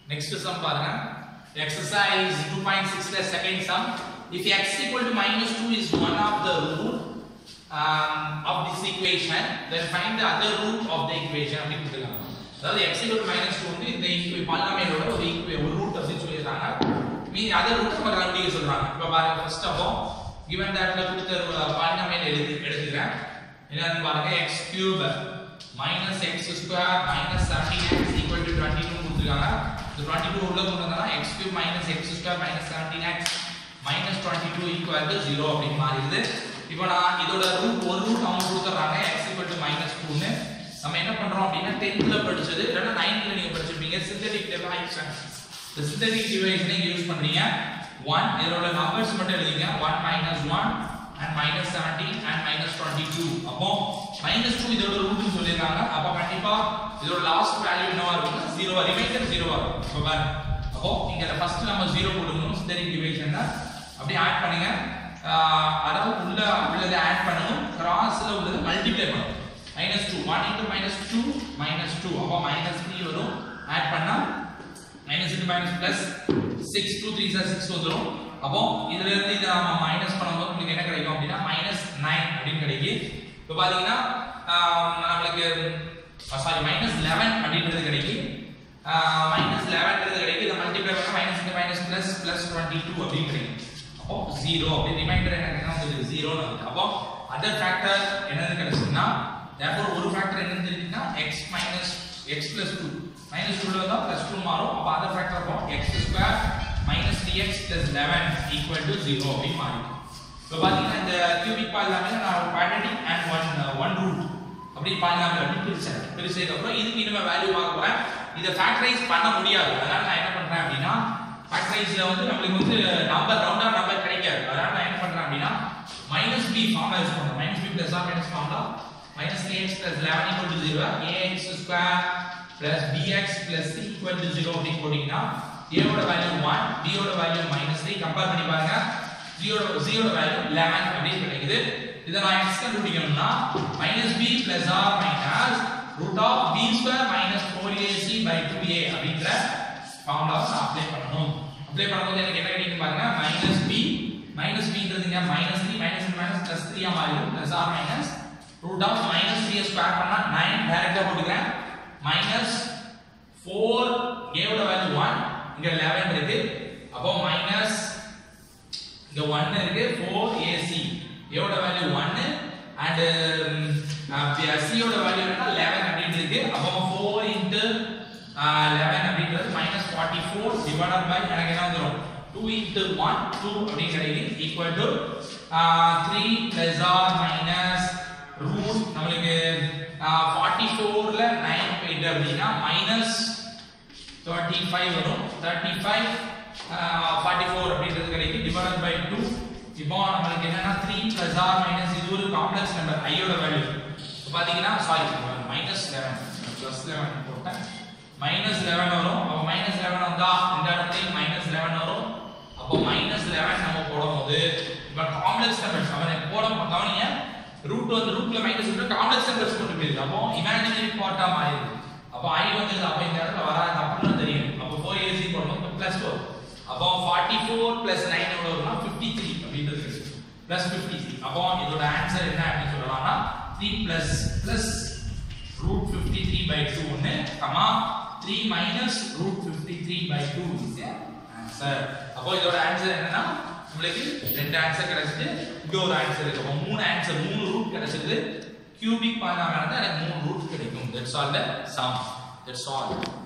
next sum பாருங்க exercise 2.6 the second sum if x equal to minus 2 is one of the root um, of this equation then find the other root of the equation அப்படி கொடுத்துருக்காங்க அதாவது x equal to minus 2 வந்து இந்த ஈக்குவே பாலினாமியலோட ஒரு ஈக்குவே ஒரு root அப்படின்னு சொல்லியிருக்காங்க மீதி அதர் ரூட் நம்ம கண்டுபிடிக்க சொல்றாங்க இப்போ பாருங்க ஃபர்ஸ்ட் அப்போ given that ல கொடுத்த பாலினாமியல் எழுதி எடுத்துக்கிறேன் என்னன்னு பாருங்க x cube minus x square minus 17x equal to 22 கொடுத்துருக்காங்க இந்த 22 உள்ள கொண்டு வந்தா x cube minus x square minus 17x minus 22 equal to 0 அப்படின்னு மாறிடுது இப்போ நான் இதோட ரூட் ஒரு ரூட் அவங்க கொடுத்துறாங்க x equal to minus 2 னு நம்ம என்ன பண்றோம் அப்படின்னா 10th ல படிச்சது இல்லனா 9th ல நீங்க படிச்சிருப்பீங்க சிந்தடிக் டிவைஷன் இந்த சிந்தடிக் டிவைஷனை யூஸ் பண்றீங்க 1 இதோட நம்பர்ஸ் மட்டும் எழுதிங்க 1 minus 1 and minus 17 and minus 22 அப்போ minus 2 இதோட ரூட்னு சொல்லிருக்காங்க அப்ப கண்டிப்பா இதோட லாஸ்ட் வேல்யூ என்னவா இருக்கும் 0 ரிமைண்டர் 0 வா இருக்கும் அப்ப பாருங்க அப்போ இங்க ஃபர்ஸ்ட் நம்ம 0 போடணும் சிந்தடிக் டிவைஷன் அப்படியே ஆட் பண்ணுங்க ஆஹ் அதாவது உள்ள உள்ளதை ஆட் பண்ணணும் கிராஸ்ல உள்ளதை மல்டிப்ளை பண்ணணும் minus two one into minus two minus two அப்போ மைனஸ் த்ரீ வரும் ஆட் பண்ணா minus into minus plus six two three are six வந்துடும் அப்போ இதுல இருந்து இதை நம்ம மைனஸ் பண்ணும்போது உங்களுக்கு என்ன கிடைக்கும் அப்படின்னா மைனஸ் நைன் அப்படின்னு கிடைக்கும் இப்போ பாத்தீங்கன்னா ஆஹ் நம்மளுக்கு சாரி மைனஸ் லெவன் அப்படின்றது கிடைக்கும் மைனஸ் லெவன்ன்றது கிடைக்கும் இதை மல்டிப்ளை பண்ணா minus into minus plus plus twenty two அப்படின்னு கிடைக்கும் அப்போ ஜீரோ அப்படி ரிமைண்டர் என்ன கிடைக்கும் ஜீரோன்னு வருது அப்போ அதர் ஃபேக்டர் என்னது கிடைச்சதுன்னா therefore ஒரு ஃபேக்டர் என்னன்னு தெரிஞ்சுன்னா x minus x plus 2 minus 2 ல வந்தா plus 2 மாறும் அப்ப அதர் ஃபேக்டர் அப்போ x square minus 3x plus 11 equal to 0 அப்படி மாறிடும் இப்போ பாத்தீங்கன்னா இந்த கியூபிக் பாலினாமியல் நான் quadratic and one uh, one root அப்படி பாலினாமியல் அப்படி பிரிச்சேன் பிரிச்சதுக்கு அப்புறம் இதுக்கு இனிமே வேல்யூ பார்க்க போறேன் இதை ஃபேக்டரைஸ் பண்ண முடியாது அதனால நான் என்ன பண்றேன் அப்படின்னா ஃபேக்டரைஸ்ல வந்து நம்மளுக்கு வந்து நம்பர் ரவுண்டா நம்பர் கிடைக்காது அதனால நான் என்ன பண்றேன் அப்படின்னா மைனஸ் பி ஃபார்முலா யூஸ் பண்றேன் minus B plus or minus formula minus 3x plus 11 equal to 0 ax square plus bx plus c equal to 0 அப்படி போட்டீங்கன்னா a ஓட வேல்யூ 1 b ஓட வேல்யூ minus 3 கம்பேர் பண்ணி பாருங்க c ஓட c ஓட value 11 அப்படி கிடைக்குது இத நான் x கண்டுபிடிக்கணும்னா minus b plus r minus root of b square minus 4ac by 2a அப்படிங்கற ஃபார்முலாவை நான் அப்ளை பண்ணணும் அப்ளை பண்ணும்போது எனக்கு என்ன கிடைக்கும் பாருங்க minus b minus b ன்றதுங்க minus 3 minus minus plus 3 ஆ மாறிடும் plus r minus root of minus 3 square பண்ணா 9 டைரக்டா போட்டுக்கிறேன் minus 4 a ஓட வேல்யூ 1 இங்க 11 இருக்கு அப்போ minus இங்க 1 இருக்கு 4 ac a ஓட வேல்யூ 1 and c ஓட வேல்யூ என்ன 11 அப்படி இருக்கு அப்போ 4 into uh, 11 அப்படிங்கிறது minus 44 divided by எனக்கு என்ன வந்துரும் 2 into 1 2 அப்படி கிடைக்கும் equal to uh, 3 plus or minus root நம்மளுக்கு 44 ல 9 போயிட்டு அப்படினா மைனஸ் 35 வரும் 35 44 அப்படின்றது கிடைக்கும் டிவைடட் பை 2 இப்போ நம்மளுக்கு என்னன்னா 3 பிளஸ் ஆர் மைனஸ் இது ஒரு காம்ப்ளெக்ஸ் நம்பர் i யோட வேல்யூ பாத்தீங்கன்னா சாரி மைனஸ் 11 பிளஸ் 11 போட்டேன் மைனஸ் 11 வரும் அப்போ மைனஸ் 11 வந்தா இந்த இடத்துல மைனஸ் 11 வரும் அப்போ மைனஸ் 11 நம்ம போடும்போது இப்போ காம்ப்ளெக்ஸ் நம்பர் அவனை போட கவனிங்க ரூட் வந்து ரூட்ல மைனஸ் இருக்கு காம்ப்ளெக்ஸ் நம்பர்ஸ் கொண்டு போயிருக்கு அப்போ இமேஜினரி பார்ட்டா மாறிடுது அப்போ i வந்து அப்போ இந்த இடத்துல வராது அப்படின்னு தெரியும் அப்போ 4ac போடணும் பிளஸ் 4 அப்போ 44 பிளஸ் 9 எவ்வளவு வரும்னா 53 அப்படின்றது இருக்கு பிளஸ் 53 அப்போ இதோட ஆன்சர் என்ன அப்படின்னு சொல்லலாம்னா 3 பிளஸ் பிளஸ் ரூட் 53 பை 2 ஒன்னு comma 3 minus root 53 by 2 is answer அப்போ இதோட ஆன்சர் என்னன்னா உங்களுக்கு ரெண்டு ஆன்சர் கிடைச்சிட்டு இங்க ஒரு ஆன்சர் இருக்கு அப்போ மூணு ஆன்சர் மூணு ரூட் கிடைச்சிருது கியூபிக் பாலினாமியல் எனக்கு மூணு ரூட் கிடைக்கும் that's all the sum that's all